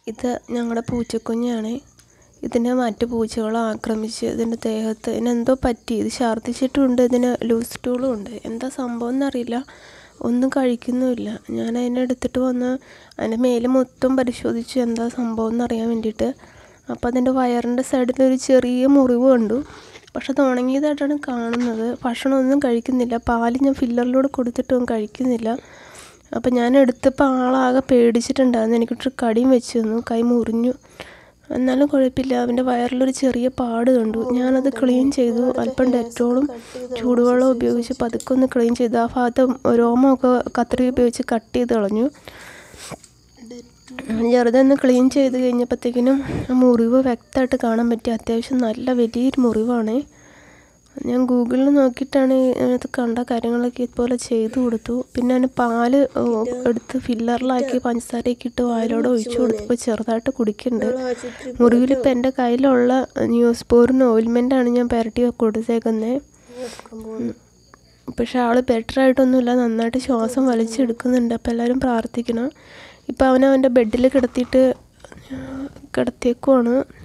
ഇത് ഞങ്ങളുടെ പൂച്ചക്കുഞ്ഞാണ് ഇതിനെ മറ്റു പൂച്ചകൾ ആക്രമിച്ച് ഇതിൻ്റെ ദേഹത്ത് ഇതിനെന്തോ പറ്റി ഇത് ഛർദ്ദിച്ചിട്ടുമുണ്ട് ഇതിന് ലൂസ് സ്റ്റൂളും ഉണ്ട് എന്താ സംഭവം എന്നറിയില്ല ഒന്നും കഴിക്കുന്നുമില്ല ഞാൻ അതിനെ എടുത്തിട്ട് വന്ന് അതിൻ്റെ മേല് മൊത്തം പരിശോധിച്ചു എന്താ സംഭവം എന്നറിയാൻ വേണ്ടിയിട്ട് അപ്പോൾ അതിൻ്റെ വയറിൻ്റെ സൈഡിൽ ഒരു ചെറിയ മുറിവ് കണ്ടു പക്ഷെ അത് ഉണങ്ങിയതായിട്ടാണ് കാണുന്നത് ഭക്ഷണമൊന്നും കഴിക്കുന്നില്ല പാല് ഞാൻ ഫില്ലറിലൂടെ കൊടുത്തിട്ടും കഴിക്കുന്നില്ല അപ്പം ഞാൻ എടുത്തപ്പോൾ ആളാകെ പേടിച്ചിട്ടുണ്ടായിരുന്നു എനിക്കിട്ടൊരു കടിയും വെച്ച് തന്നു കൈ മുറിഞ്ഞു എന്നാലും കുഴപ്പമില്ല അവൻ്റെ വയറിലൊരു ചെറിയ പാട് കണ്ടു ഞാനത് ക്ലീൻ ചെയ്തു അല്പം ഡെറ്റോളും ചൂടുവെള്ളം ഉപയോഗിച്ച് പതുക്കെ ഒന്ന് ക്ലീൻ ചെയ്തു ആ ഭാഗത്ത് രോമമൊക്കെ കത്രിക ഉപയോഗിച്ച് കട്ട് ചെയ്ത് കളഞ്ഞു ചെറുതെ ഒന്ന് ക്ലീൻ ചെയ്ത് കഴിഞ്ഞപ്പോഴത്തേക്കിനും ആ മുറിവ് വ്യക്തമായിട്ട് കാണാൻ പറ്റി അത്യാവശ്യം നല്ല വലിയൊരു മുറിവാണ് ഞാൻ ഗൂഗിളിൽ നോക്കിയിട്ടാണ് ഇതിനകത്ത് കണ്ട കാര്യങ്ങളൊക്കെ ഇതുപോലെ ചെയ്തു കൊടുത്തു പിന്നെ അതിന് പാല് ഓ, എടുത്ത് ഫില്ലറിലാക്കി പഞ്ചസാരയൊക്കെ ഇട്ട് വായിലോടെ ഒഴിച്ചു കൊടുത്തപ്പോൾ ചെറുതായിട്ട് കുടിക്കുന്നുണ്ട് മുറിവിലിപ്പോൾ എൻ്റെ കയ്യിലുള്ള ന്യൂസ് പോറിന് ഓയിൽമെൻറ്റാണ് ഞാൻ പുരട്ടി കൊടുത്തേക്കുന്നത് പക്ഷെ ആൾ ബെറ്റർ ആയിട്ടൊന്നുമില്ല നന്നായിട്ട് ശ്വാസം വലിച്ചെടുക്കുന്നുണ്ട് അപ്പോൾ എല്ലാവരും പ്രാർത്ഥിക്കണം ഇപ്പോൾ അവനെ അവൻ്റെ ബെഡിൽ കിടത്തിയിട്ട് കിടത്തിയേക്കുവാണ്